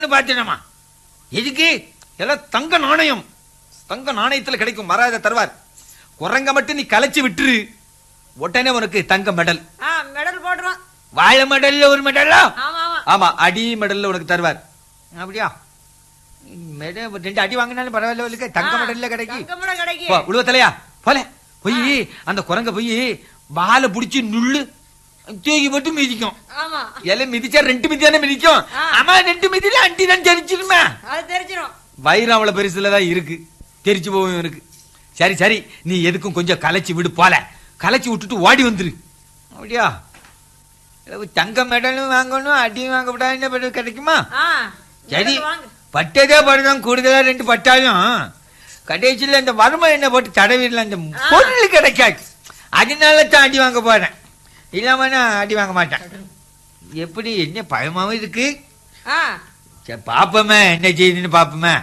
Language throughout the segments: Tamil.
பாத்தினமா எதுக்கு எல்லாம் தங்க நாணயம் தங்க நாணயத்துல கிடைக்கும் மராஜா தருவார் குரங்க மட்டும் நீ கலைச்சு விட்டுரு உடனே உனக்கு தங்க மெடல் ஆ மெடல் போடுறோம் வாழை மெடல்ல ஒரு மெடலா ஆமா ஆமா ஆமா அடி மெடல்ல உனக்கு தருவார் அப்படியா மெடல் ரெண்டு அடி வாங்கினாலும் பரவாயில்ல உனக்கு தங்க ஆ, மெடல்ல கிடைக்கு தங்கமடம் போ கிடைக்கும் உழுவத்தலையா போல போய் அந்த குரங்க போய் வாழை புடிச்சு நுள்ளு தூக்கி போட்டு மிதிக்கும் ஆமா எல்லாம் மிதிச்சா ரெண்டு மிதி தானே மிதிக்கும் ஆ. ஆமா ரெண்டு மிதியில அண்டி தான் தெரிச்சிருமே அது தெரிஞ்சிடும் வயிறு அவ்வளவு பெருசுல தான் இருக்கு தெரிச்சு போகும் இருக்கு சரி சரி நீ எதுக்கும் கொஞ்சம் கலைச்சு விடு போல கலைச்சு விட்டுட்டு ஓடி வந்துரு அப்படியா இல்ல, தங்க மெடலும் வாங்கணும் அடியும் வாங்க விட்டா என்ன பண்ண கிடைக்குமா ஆ சரி மெடல் வாங்க பட்டதே படுதான் கூடுதலா ரெண்டு பட்டாலும் கடைசியில இந்த வறுமை என்ன போட்டு தடவிடல அந்த பொருள் கிடைக்காது அதனால தான் அடி வாங்க போறேன் இல்லாம நான் அடி வாங்க மாட்டேன் எப்படி என்ன பயமாவும் இருக்கு ஆ சரி பாப்போமே என்ன செய்யுதுன்னு பாப்போமே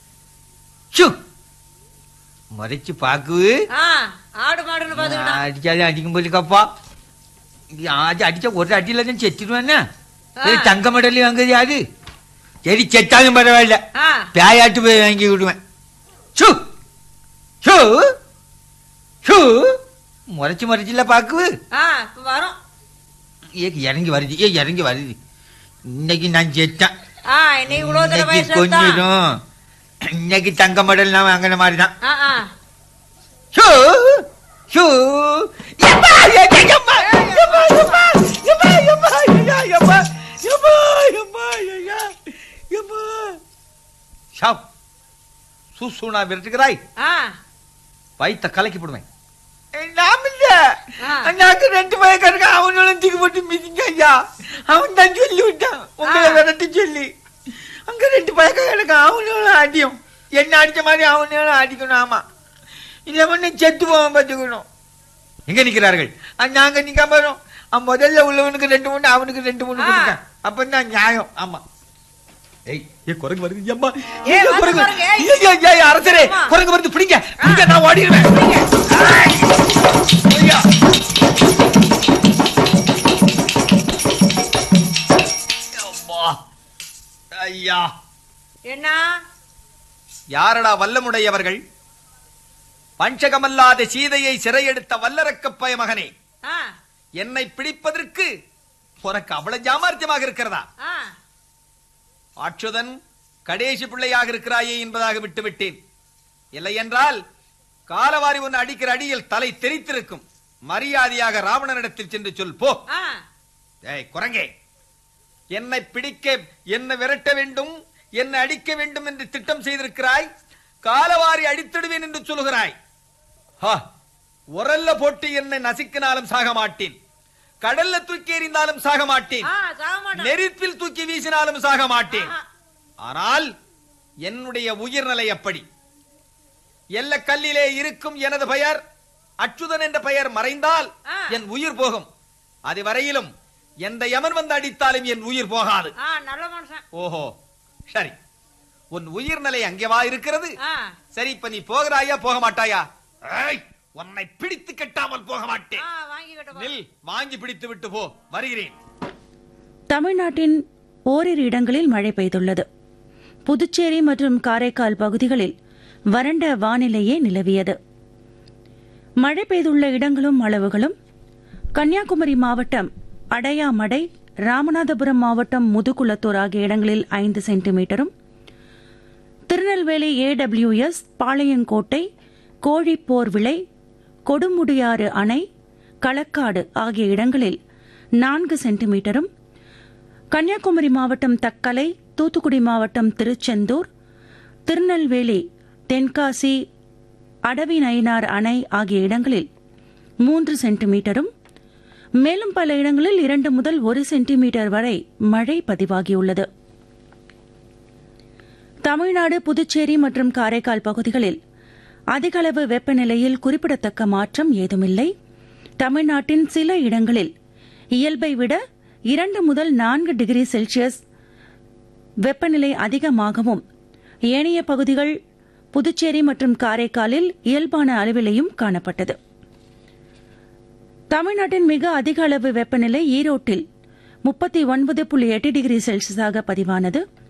சு முறைச்சு பாக்கு ஆ ஆடு மாடுன்னு பாத்துக்கிட்டோம் அடிச்சாலும் அடிக்கும் போலிக்கப்பா அது அடிச்சா ஒரு அடியில தான் செத்துடுவேன்னா ஆ. சரி, தங்க மெடல் வாங்குது யாரு சரி செத்தாலும் பரவாயில்ல ஆ பேயாட்டு போய் வாங்கி விடுவேன் சு சு சு முறைச்சு முறைச்சுல பாக்கு ஆ இப்ப வரும் ஏ இறங்கி வருது ஏ இறங்கி வருது இன்னைக்கு நான் செத்தேன் ஆ இன்னைக்கு இவ்வளவு தடவை இன்னைக்கு வயசு எடுத்தான். கொஞ்சிடும் இன்னைக்கு தங்க மெடல் நான் வாங்கின மாதிரி தான் ஆ ஆ ஷூ ஷூ யப்பா யப்பா யப்பா யப்பா யப்பா யப்பா யப்பா யப்பா யப்பா யப்பா யப்பா யப்பா யப்பா ஷாப் சூசூனா விரட்டுகிறாய் ஆ வயித்த கலக்கி போடுவேன் நாம இல்ல ஆ. அண்ணாக்கு ரெண்டு பயக்காரங்க அவனும் தூக்கி போட்டு மிதிங்க ஐயா அவன் தான் சொல்லி விட்டான் உங்களை ஆ. விரட்டி சொல்லி அங்க ரெண்டு பயக்காரங்க அவனும் அடியும் என்ன அடிச்ச மாதிரி அவனும் அடிக்கணும் ஆமா இல்ல பண்ண செத்து போவான் பாத்துக்கணும் எங்க நிக்கிறார்கள் அஹ் நாங்க நிக்காம வரோம் அவன் முதல்ல உள்ளவனுக்கு ரெண்டு மூணு அவனுக்கு ரெண்டு மூணு ஆ. கொடுக்க அப்பதான் நியாயம் ஆமா ஏய் ஏ குரங்கு வருது அம்மா ஏய், ஏய், வந்து குரங்கு பாருங்க, ஏய். ஏய், ஏய், ஏய், அரசரே அம்மா. குரங்கு வருது பிடிங்க பிடிங்க நான் ஓடிடுவேன் ஏய். ஐயா. அம்மா. ஐயா என்ன யாரடா வல்லமுடையவர்கள் பஞ்சகமல்லாத சீதையை சிறையெடுத்த வல்லரக்கப் பய மகனே ஆ என்னை பிடிப்பதற்கு உனக்கு அவ்வளவு ஜாமார்த்தியமாக இருக்கிறதா ஆ அச்சுதன் கடைசி பிள்ளையாக இருக்கிறாயே என்பதாக விட்டுவிட்டேன் இல்லை என்றால் காலவாரி ஒன்று அடிக்கிற அடியில் தலை தெரித்திருக்கும் மரியாதையாக ராவணனிடத்தில் சென்று சொல் போ ஆ ஏய் குரங்கே என்னை பிடிக்க என்னை விரட்ட வேண்டும் என்னை அடிக்க வேண்டும் என்று திட்டம் செய்திருக்கிறாய் காலவாரி அடித்திடுவேன் என்று சொல்கிறாய் ஹா, உரல்ல போட்டு என்னை நசுக்கினாலும் சாக மாட்டேன் கடல்ல தூக்கி எறிந்தாலும் சாக மாட்டேன் ஆ சாக மாட்டோம் நெருப்பில் தூக்கி வீசினாலும் சாக மாட்டேன் ஆ, ஆனால் என்னுடைய உயிர்நிலை எப்படி எல்ல கல்லிலே இருக்கும் எனது பெயர் அச்சுதன் என்ற பெயர் மறைந்தால் ஆ. என் உயிர் போகும் அது வரையிலும் எந்த யமன் வந்து அடித்தாலும் என் உயிர் போகாது ஆ நல்ல மனுஷன் ஓஹோ சரி உன் உயிர்நிலை அங்கேவா இருக்கிறது ஆ சரி இப்ப நீ போகிறாயா போக மாட்டாயா ஏய், உன்னை பிடித்து கட்டாமல் போக மாட்டேன் ஆ வாங்கிக்கிட்ட போ. நில் வாங்கி பிடித்து விட்டு போ வருகிறேன் தமிழ்நாட்டின் ஓரிரு இடங்களில் மழை பெய்துள்ளது புதுச்சேரி மற்றும் காரைக்கால் பகுதிகளில் வறண்ட வானிலையே நிலவியது மழை பெய்துள்ள இடங்களும் அளவுகளும் கன்னியாகுமரி மாவட்டம் அடையாமடை ராமநாதபுரம் மாவட்டம் முதுகுளத்தூர் ஆகிய இடங்களில் ஐந்து சென்டிமீட்டரும் திருநெல்வேலி ஏடபிள்யூஎஸ் பாளையங்கோட்டை கோழிப்போர்விளை கொடுமுடியாறு அணை களக்காடு ஆகிய இடங்களில் நான்கு சென்டிமீட்டரும் கன்னியாகுமரி மாவட்டம் தக்கலை தூத்துக்குடி மாவட்டம் திருச்செந்தூர் திருநெல்வேலி தென்காசி அடவி நயினார் அணை ஆகிய இடங்களில் மூன்று சென்டிமீட்டரும் மேலும் பல இடங்களில் இரண்டு முதல் ஒரு சென்டிமீட்டர் வரை மழை பதிவாகியுள்ளது தமிழ்நாடு புதுச்சேரி மற்றும் காரைக்கால் பகுதிகளில் அதிகளவு வெப்பநிலையில் குறிப்பிடத்தக்க மாற்றம் ஏதுமில்லை தமிழ்நாட்டின் சில இடங்களில் இயல்பை விட இரண்டு முதல் நான்கு டிகிரி செல்சியஸ் வெப்பநிலை அதிகமாகவும் ஏனைய பகுதிகள் புதுச்சேரி மற்றும் காரைக்காலில் இயல்பான அளவிலேயும் காணப்பட்டது தமிழ்நாட்டின் மிக அதிக அளவு வெப்பநிலை ஈரோட்டில் முப்பத்தி ஒன்பது புள்ளி எட்டு டிகிரி செல்சியஸாக பதிவானது